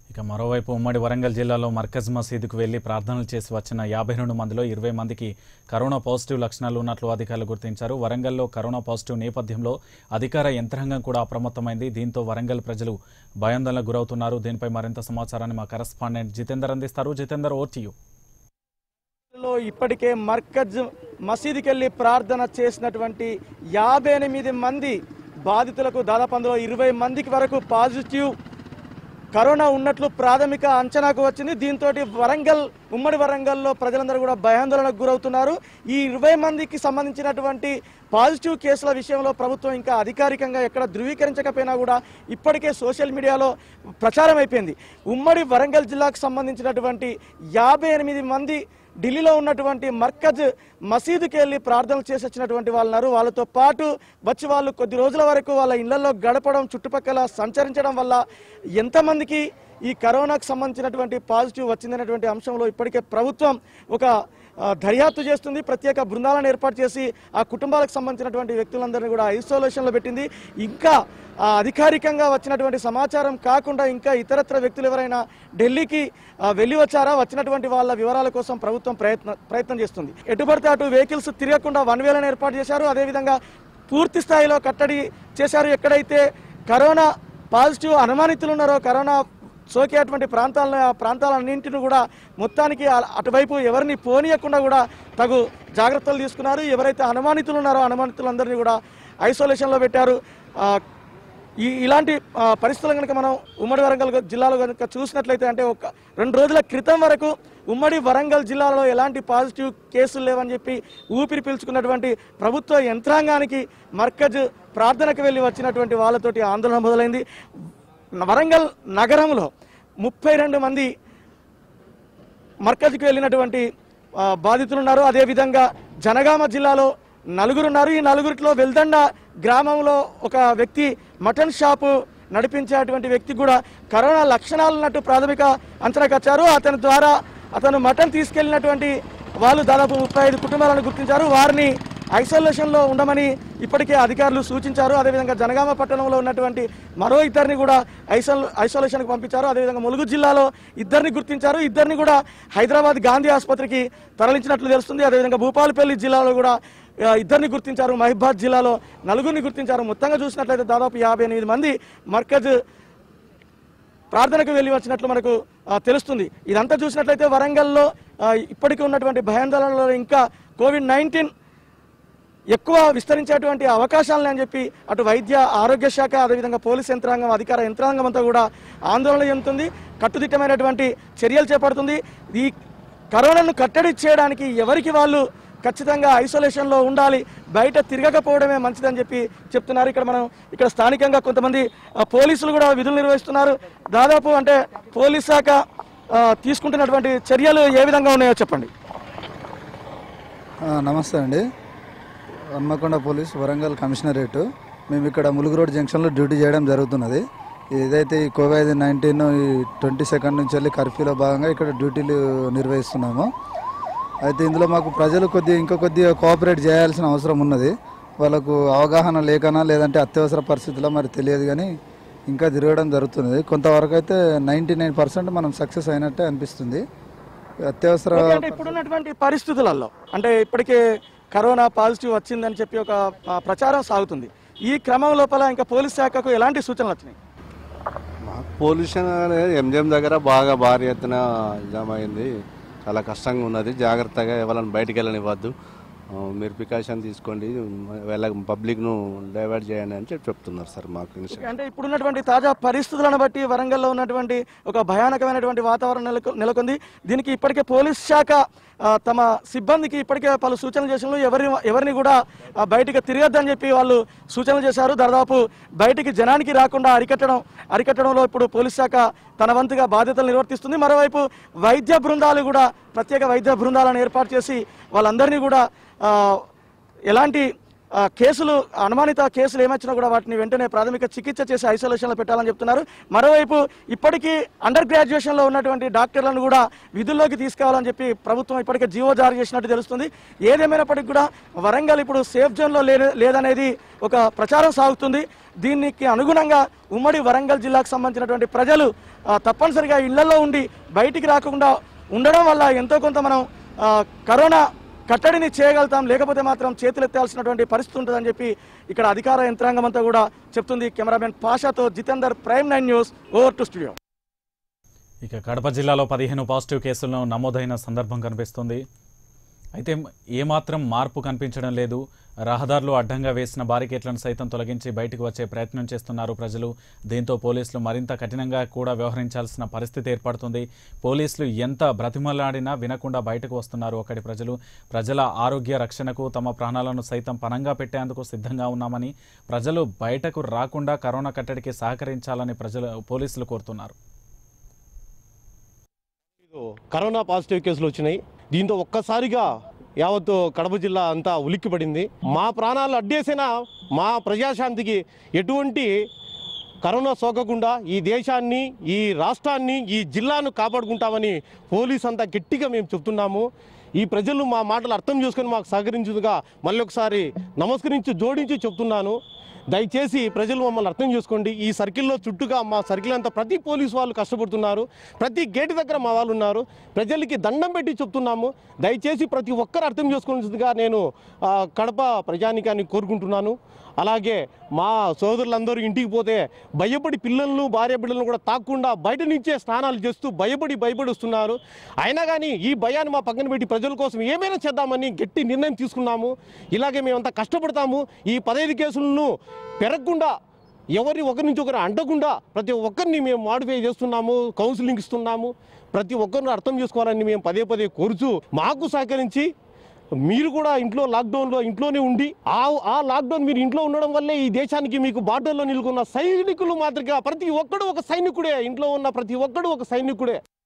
ఇక మరోవైపు ఉమ్మడి వరంగల్ జిల్లాలో మర్కజ్ మసీదుకు వెళ్లి ప్రార్థనలు చేసి వచ్చిన యాభై రెండు మందిలో ఇరవై మందికి కరోనా పాజిటివ్ లక్షణాలు ఉన్నట్లు అధికారులు గుర్తించారు వరంగల్లో కరోనా పాజిటివ్ నేపథ్యంలో అధికార యంత్రాంగం కూడా అప్రమత్తమైంది దీంతో వరంగల్ ప్రజలు భయాందోళనకు గురవుతున్నారు దీనిపై మరింత సమాచారాన్ని మా కరెస్పాండెంట్ జితేందర్ అందిస్తారు జితేందర్ ఓటీయూ లో ఇప్పటికే మర్కజ్ మసీదుకి వెళ్ళి ప్రార్థన చేసినటువంటి యాభై ఎనిమిది మంది బాధితులకు దాదాపు అందులో ఇరవై మందికి వరకు పాజిటివ్ కరోనా ఉన్నట్లు ప్రాథమిక అంచనాకు వచ్చింది దీంతో వరంగల్ ఉమ్మడి వరంగల్లో ప్రజలందరూ కూడా భయాందోళనకు గురవుతున్నారు ఈ ఇరవై మందికి సంబంధించినటువంటి పాజిటివ్ కేసుల విషయంలో ప్రభుత్వం ఇంకా అధికారికంగా ఎక్కడ ధృవీకరించకపోయినా కూడా ఇప్పటికే సోషల్ మీడియాలో ప్రచారం అయిపోయింది ఉమ్మడి వరంగల్ జిల్లాకు సంబంధించినటువంటి యాభై ఎనిమిది మంది ఢిల్లీలో ఉన్నటువంటి మర్కజ్ మసీదుకి వెళ్ళి ప్రార్థనలు చేసి వచ్చినటువంటి వాళ్ళు ఉన్నారు వాళ్ళతో పాటు వచ్చి వాళ్ళు కొద్ది రోజుల వరకు వాళ్ళ ఇళ్లలో గడపడం చుట్టుపక్కల సంచరించడం వల్ల ఎంతమందికి ఈ కరోనాకు సంబంధించినటువంటి పాజిటివ్ వచ్చిందనేటువంటి అంశంలో ఇప్పటికే ప్రభుత్వం ఒక ఆ, దర్యాప్తు చేస్తుంది ప్రత్యేక బృందాలను ఏర్పాటు చేసి ఆ కుటుంబాలకు సంబంధించినటువంటి వ్యక్తులందరినీ కూడా ఐసోలేషన్లో పెట్టింది ఇంకా ఆ, అధికారికంగా వచ్చినటువంటి సమాచారం కాకుండా ఇంకా ఇతరత్ర వ్యక్తులు ఎవరైనా ఢిల్లీకి ఆ, వెళ్ళి వచ్చారా వచ్చినటువంటి వాళ్ళ వివరాల కోసం ప్రభుత్వం ప్రయత్న ప్రయత్నం చేస్తుంది ఎటుపడితే అటు వెహికల్స్ తిరగకుండా వన్ వేలను ఏర్పాటు చేశారు అదేవిధంగా పూర్తి స్థాయిలో కట్టడి చేశారు ఎక్కడైతే కరోనా పాజిటివ్ అనుమానితులు ఉన్నారో కరోనా సోకేటువంటి ప్రాంతాలను ఆ ప్రాంతాలన్నింటిని కూడా మొత్తానికి ఆ- అటువైపు ఎవరిని పోనీయకుండా కూడా తగు జాగ్రత్తలు తీసుకున్నారు ఎవరైతే అనుమానితులు ఉన్నారో అనుమానితులందరినీ కూడా ఐసోలేషన్లో పెట్టారు ఆ, ఈ ఇలాంటి ఆ, పరిస్థితులు కనుక మనం ఉమ్మడి వరంగల్ జిల్లాలో కనుక చూసినట్లయితే అంటే ఒక రెండు రోజుల క్రితం వరకు ఉమ్మడి వరంగల్ జిల్లాలో ఎలాంటి పాజిటివ్ కేసులు లేవని చెప్పి ఊపిరి పీల్చుకున్నటువంటి ప్రభుత్వ యంత్రాంగానికి మర్కజ్ ప్రార్థనకు వెళ్ళి వచ్చినటువంటి వాళ్ళతోటి ఆందోళన మొదలైంది వరంగల్ నగరంలో ముప్పై రెండు మంది మర్కజ్కి వెళ్ళినటువంటి ఆ, బాధితులు ఉన్నారు అదేవిధంగా జనగామ జిల్లాలో నలుగురు ఉన్నారు ఈ నలుగురిలో వెల్దండ గ్రామంలో ఒక వ్యక్తి మటన్ షాపు నడిపించేటువంటి వ్యక్తి కూడా కరోనా లక్షణాలు ఉన్నట్టు ప్రాథమిక అంచనాకు వచ్చారు అతని ద్వారా అతను మటన్ తీసుకెళ్లినటువంటి వాళ్ళు దాదాపు ముప్పై ఐదు కుటుంబాలను గుర్తించారు వారిని ఐసోలేషన్లో ఉండమని ఇప్పటికే అధికారులు సూచించారు అదేవిధంగా జనగామ పట్టణంలో ఉన్నటువంటి మరో ఇద్దరిని కూడా ఐసోల్ ఐసోలేషన్కి పంపించారు అదేవిధంగా ములుగు జిల్లాలో ఇద్దరిని గుర్తించారు ఇద్దరిని కూడా హైదరాబాద్ గాంధీ ఆసుపత్రికి తరలించినట్లు తెలుస్తుంది అదేవిధంగా భూపాలపల్లి జిల్లాలో కూడా ఆ, ఇద్దరిని గుర్తించారు మహిబాద్ జిల్లాలో నలుగురిని గుర్తించారు మొత్తంగా చూసినట్లయితే దాదాపు యాభై ఎనిమిది మంది మర్కజ్ ప్రార్థనకు వెళ్ళి వచ్చినట్లు మనకు ఆ, తెలుస్తుంది ఇదంతా చూసినట్లయితే వరంగల్లో ఆ, ఇప్పటికీ ఉన్నటువంటి భయాందోళనలో ఇంకా కోవిడ్ నైన్టీన్ ఎక్కువ విస్తరించేటువంటి అవకాశాలని అని చెప్పి అటు వైద్య ఆరోగ్య శాఖ అదేవిధంగా పోలీస్ యంత్రాంగం అధికార యంత్రాంగం అంతా కూడా ఆందోళన చెందుతుంది కట్టుదిట్టమైనటువంటి చర్యలు చేపడుతుంది ఈ కరోనాను కట్టడి చేయడానికి ఎవరికి వాళ్ళు ఖచ్చితంగా ఐసోలేషన్లో ఉండాలి బయట తిరగకపోవడమే మంచిదని చెప్పి చెప్తున్నారు ఇక్కడ మనం ఇక్కడ స్థానికంగా కొంతమంది ఆ, పోలీసులు కూడా విధులు నిర్వహిస్తున్నారు దాదాపు అంటే పోలీస్ శాఖ ఆ, తీసుకుంటున్నటువంటి చర్యలు ఏ విధంగా ఉన్నాయో చెప్పండి ఆ, నమస్తే అండి హన్మకొండ పోలీస్ వరంగల్ కమిషనరేట్ మేము ఇక్కడ ములుగు రోడ్ జంక్షన్లో డ్యూటీ చేయడం జరుగుతున్నది ఏదైతే ఈ కోవిడ్ నైన్టీన్ ఈ ట్వంటీ సెకండ్ నుంచి వెళ్ళి కర్ఫ్యూలో భాగంగా ఇక్కడ డ్యూటీలు నిర్వహిస్తున్నాము అయితే ఇందులో మాకు ప్రజలు కొద్దిగా ఇంకా కొద్దిగా కోఆపరేట్ చేయాల్సిన అవసరం ఉన్నది వాళ్ళకు అవగాహన లేకనా లేదంటే అత్యవసర పరిస్థితుల్లో మరి తెలియదు కానీ ఇంకా తిరగడం జరుగుతున్నది కొంతవరకు అయితే నైంటీ నైన్ పర్సెంట్ మనం సక్సెస్ అయినట్టే అనిపిస్తుంది అత్యవసర ఓకే, అంటే ఇప్పుడున్నటువంటి పరిస్థితులలో అంటే ఇప్పటికే కరోనా పాజిటివ్ వచ్చిందని చెప్పి ఒక ఆ, ప్రచారం సాగుతుంది ఈ క్రమం లోపల ఇంకా పోలీస్ శాఖకు ఎలాంటి సూచనలు వచ్చినాయి మాకు పొల్యూషన్ అనేది ఎంజిఎం దగ్గర బాగా భారీ ఎత్తున జామ్ అయింది చాలా కష్టంగా ఉన్నది జాగ్రత్తగా ఎవరైనా బయటికి వెళ్ళనివ్వద్దు ఆ, మీరు ప్రికాషన్ తీసుకోండి వెళ్ళ పబ్లిక్ను డైవర్ట్ చేయండి అని చెప్పి చెప్తున్నారు సార్ మాకు ఇన్స్ట్రక్షన్. అంటే ఇప్పుడున్నటువంటి తాజా పరిస్థితులను బట్టి వరంగల్లో ఉన్నటువంటి ఒక భయానకమైనటువంటి వాతావరణం నెలకు నెలకొంది దీనికి ఇప్పటికే పోలీస్ శాఖ ఆ, తమ సిబ్బందికి ఇప్పటికే పలు సూచనలు చేసిన ఎవరి ఎవరిని కూడా ఆ, బయటికి తిరగద్దని చెప్పి వాళ్ళు సూచనలు చేశారు దాదాపు బయటికి జనానికి రాకుండా అరికట్టడం అరికట్టడంలో ఇప్పుడు పోలీస్ శాఖ తన వంతుగా బాధ్యతలు నిర్వర్తిస్తుంది మరోవైపు వైద్య బృందాలు కూడా ప్రత్యేక వైద్య బృందాలను ఏర్పాటు చేసి వాళ్ళందరినీ కూడా ఆ, ఎలాంటి ఆ, కేసులు అనుమానిత కేసులు ఏమొచ్చినా కూడా వాటిని వెంటనే ప్రాథమిక చికిత్స చేసి ఐసోలేషన్లో పెట్టాలని చెప్తున్నారు మరోవైపు ఇప్పటికీ అండర్ గ్రాడ్యుయేషన్లో ఉన్నటువంటి డాక్టర్లను కూడా విధుల్లోకి తీసుకురావాలని చెప్పి ప్రభుత్వం ఇప్పటికే జీవో జారీ చేసినట్టు తెలుస్తుంది ఏదేమైనప్పటికీ కూడా వరంగల్ ఇప్పుడు సేఫ్ జోన్లో లే లేదనేది ఒక ప్రచారం సాగుతుంది దీనికి అనుగుణంగా ఉమ్మడి వరంగల్ జిల్లాకు సంబంధించినటువంటి ప్రజలు ఆ, తప్పనిసరిగా ఇళ్లలో ఉండి బయటికి రాకుండా ఉండడం వల్ల ఎంతో కొంత మనం ఆ, కరోనా కట్టడిని చేయగలుగుతాం లేకపోతే మాత్రం చేతులెత్తాల్సినటువంటి పరిస్థితి ఉంటుందని చెప్పి ఇక్కడ అధికార యంత్రాంగం అంతా కూడా చెప్తుంది కెమెరామెన్ పాషాతో Jitender prime nine news over to studio ఇక కడప జిల్లాలో పదిహేను పాజిటివ్ కేసులను నమోదైన సందర్భం కనిపిస్తుంది అయితే ఏమాత్రం మార్పు కనిపించడం లేదు రహదారులు అడ్డంగా వేసిన బారికేట్లను సైతం తొలగించి బయటకు వచ్చే ప్రయత్నం చేస్తున్నారు ప్రజలు దీంతో పోలీసులు మరింత కఠినంగా కూడా వ్యవహరించాల్సిన పరిస్థితి ఏర్పడుతుంది పోలీసులు ఎంత బ్రతిమలాడినా వినకుండా బయటకు వస్తున్నారు అక్కడి ప్రజలు ప్రజల ఆరోగ్య రక్షణకు తమ ప్రాణాలను సైతం పనంగా పెట్టేందుకు సిద్ధంగా ఉన్నామని ప్రజలు బయటకు రాకుండా కరోనా కట్టడికి సహకరించాలని ప్రజలు పోలీసులు కోరుతున్నారు కరోనా పాజిటివ్ కేసులు వచ్చినాయి దీంతో ఒక్కసారిగా యావత్తు కడప జిల్లా అంతా ఉలిక్కిపడింది మా ప్రాణాలు అడ్డేసినా మా ప్రజాశాంతికి ఎటువంటి కరోనా సోకకుండా ఈ దేశాన్ని ఈ రాష్ట్రాన్ని ఈ జిల్లాను కాపాడుకుంటామని పోలీస్ అంతా గట్టిగా మేము చెప్తున్నాము ఈ ప్రజలు మా మాటలు అర్థం చేసుకొని మాకు సహకరించుగా మళ్ళీ ఒకసారి నమస్కరించి జోడించి చెప్తున్నాను దయచేసి ప్రజలు మమ్మల్ని అర్థం చేసుకోండి ఈ సర్కిల్లో చుట్టుగా మా సర్కిల్ అంతా ప్రతి పోలీసు వాళ్ళు కష్టపడుతున్నారు ప్రతి గేటు దగ్గర మా వాళ్ళు ఉన్నారు ప్రజలకి దండం పెట్టి చెప్తున్నాము దయచేసి ప్రతి ఒక్కరు అర్థం చేసుకోవాల్సిందిగా నేను ఆ, కడప ప్రజానికాన్ని కోరుకుంటున్నాను అలాగే మా సోదరులందరూ ఇంటికి పోతే భయపడి పిల్లలను భార్య బిడ్డలను కూడా తాకుండా బయట నుంచే స్నానాలు చేస్తూ భయపడి భయపడి వస్తున్నారు అయినా కానీ ఈ భయాన్ని మా పక్కన పెట్టి ప్రజల కోసం ఏమైనా చేద్దామని గట్టి నిర్ణయం తీసుకున్నాము ఇలాగే మేమంతా కష్టపడతాము ఈ పదహైదు కేసులను పెరగకుండా ఎవరి ఒకరి నుంచి ఒకరు అంటకుండా ప్రతి ఒక్కరిని మేము మాడిఫై చేస్తున్నాము కౌన్సిలింగ్ ఇస్తున్నాము ప్రతి ఒక్కరిని అర్థం చేసుకోవాలని మేము పదే పదే కోరుచూ మాకు సహకరించి మీరు కూడా ఇంట్లో లాక్డౌన్లో ఇంట్లోనే ఉండి ఆ ఆ లాక్డౌన్ మీరు ఇంట్లో ఉండడం వల్లే ఈ దేశానికి మీకు బార్డర్లో నిలుకున్న సైనికులు మాదిరిగా ప్రతి ఒక్కడు ఒక సైనికుడే ఇంట్లో ఉన్న ప్రతి ఒక్కడు ఒక సైనికుడే